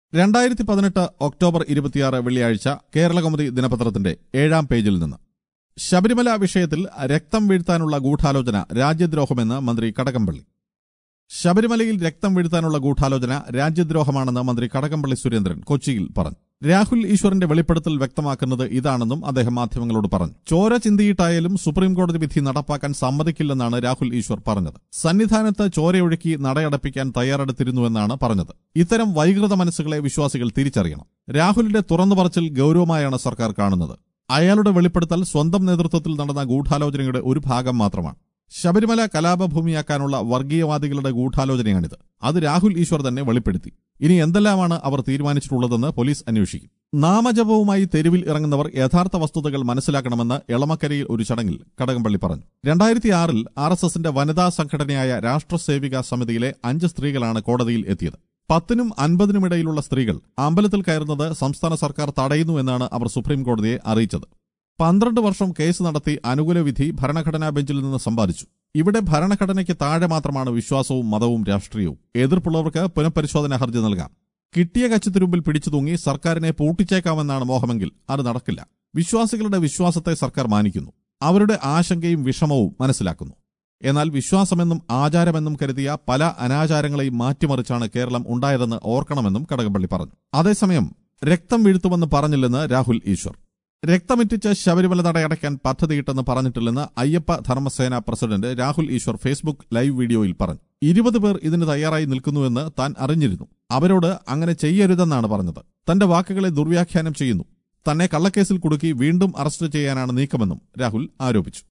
രണ്ടായിരത്തി പതിനെട്ട് ഒക്ടോബർ ഇരുപത്തിയാറ് വെള്ളിയാഴ്ച കേരളകൗമുദി ദിനപത്രത്തിന്റെ ഏഴാം പേജിൽ നിന്ന് ശബരിമല വിഷയത്തിൽ രക്തം വീഴ്ത്താനുള്ള ഗൂഢാലോചന രാജ്യദ്രോഹമെന്ന് മന്ത്രി കടകംപള്ളി ശബരിമലയിൽ രക്തം വീഴ്ത്താനുള്ള ഗൂഢാലോചന രാജ്യദ്രോഹമാണെന്ന് മന്ത്രി കടകംപള്ളി സുരേന്ദ്രൻ കൊച്ചിയിൽ പറഞ്ഞു രാഹുൽ ഈശ്വറിന്റെ വെളിപ്പെടുത്തൽ വ്യക്തമാക്കുന്നത് ഇതാണെന്നും അദ്ദേഹം മാധ്യമങ്ങളോട് പറഞ്ഞു ചോര ചിന്തിയിട്ടായാലും സുപ്രീംകോടതി വിധി നടപ്പാക്കാൻ സമ്മതിക്കില്ലെന്നാണ് രാഹുൽ ഈശ്വർ പറഞ്ഞത് സന്നിധാനത്ത് ചോരയൊഴുക്കി നടയടപ്പിക്കാൻ തയ്യാറെടുത്തിരുന്നുവെന്നാണ് പറഞ്ഞത് ഇത്തരം വൈകൃത മനസ്സുകളെ വിശ്വാസികൾ തിരിച്ചറിയണം രാഹുലിന്റെ തുറന്നു പറച്ചിൽ ഗൌരവമായാണ് സർക്കാർ കാണുന്നത് അയാളുടെ വെളിപ്പെടുത്തൽ സ്വന്തം നേതൃത്വത്തിൽ നടന്ന ഗൂഢാലോചനയുടെ ഒരു ഭാഗം മാത്രമാണ് ശബരിമല കലാപഭൂമിയാക്കാനുള്ള വർഗീയവാദികളുടെ ഗൂഢാലോചനയാണിത് അത് രാഹുൽ ഈശ്വർ തന്നെ വെളിപ്പെടുത്തി ഇനി എന്തെല്ലാമാണ് അവർ തീരുമാനിച്ചിട്ടുള്ളതെന്ന് പോലീസ് അന്വേഷിക്കും നാമജപവുമായി തെരുവിൽ ഇറങ്ങുന്നവർ യഥാർത്ഥ വസ്തുതകൾ മനസ്സിലാക്കണമെന്ന് എളമക്കരയിൽ ഒരു ചടങ്ങിൽ കടകംപള്ളി പറഞ്ഞു രണ്ടായിരത്തി ആറിൽ ആർ എസ് എസിന്റെ വനിതാ സംഘടനയായ രാഷ്ട്രസേവിക സമിതിയിലെ അഞ്ച് സ്ത്രീകളാണ് കോടതിയിൽ എത്തിയത് പത്തിനും അൻപതിനുമിടയിലുള്ള സ്ത്രീകൾ അമ്പലത്തിൽ കയറുന്നത് സംസ്ഥാന സർക്കാർ തടയുന്നു എന്നാണ് അവർ സുപ്രീം കോടതിയെ അറിയിച്ചത് പന്ത്രണ്ട് വർഷം കേസ് നടത്തി അനുകൂല വിധി ഭരണഘടനാ ബെഞ്ചിൽ നിന്ന് സമ്പാദിച്ചു ഇവിടെ ഭരണഘടനയ്ക്ക് താഴെ മാത്രമാണ് വിശ്വാസവും മതവും രാഷ്ട്രീയവും എതിർപ്പുള്ളവർക്ക് പുനഃപരിശോധന ഹർജി നൽകാം കിട്ടിയ കച്ചിത്തുരുമ്പിൽ പിടിച്ചു തൂങ്ങി സർക്കാരിനെ പൂട്ടിച്ചേക്കാമെന്നാണ് മോഹമെങ്കിൽ അത് നടക്കില്ല വിശ്വാസികളുടെ വിശ്വാസത്തെ സർക്കാർ മാനിക്കുന്നു അവരുടെ ആശങ്കയും വിഷമവും മനസ്സിലാക്കുന്നു എന്നാൽ വിശ്വാസമെന്നും ആചാരമെന്നും കരുതിയ പല അനാചാരങ്ങളെയും മാറ്റിമറിച്ചാണ് കേരളം ഉണ്ടായതെന്ന് ഓർക്കണമെന്നും കടകംപള്ളി പറഞ്ഞു അതേസമയം രക്തം വീഴ്ത്തുമെന്ന് പറഞ്ഞില്ലെന്ന് രാഹുൽ ഈശ്വർ രക്തമിറ്റിച്ച് ശബരിമല നടയടയ്ക്കാൻ പദ്ധതിയിട്ടെന്ന് പറഞ്ഞിട്ടില്ലെന്ന് Ayyappa Dharmasena president Rahul Eshwar Facebook live വീഡിയോയിൽ പറഞ്ഞു ഇരുപത് പേർ ഇതിന് തയ്യാറായി നിൽക്കുന്നുവെന്ന് താൻ അറിഞ്ഞിരുന്നു അവരോട് അങ്ങനെ ചെയ്യരുതെന്നാണ് പറഞ്ഞത് തന്റെ വാക്കുകളെ ദുർവ്യാഖ്യാനം ചെയ്യുന്നു തന്നെ കള്ളക്കേസിൽ കുടുക്കി വീണ്ടും അറസ്റ്റ് ചെയ്യാനാണ് നീക്കമെന്നും രാഹുൽ ആരോപിച്ചു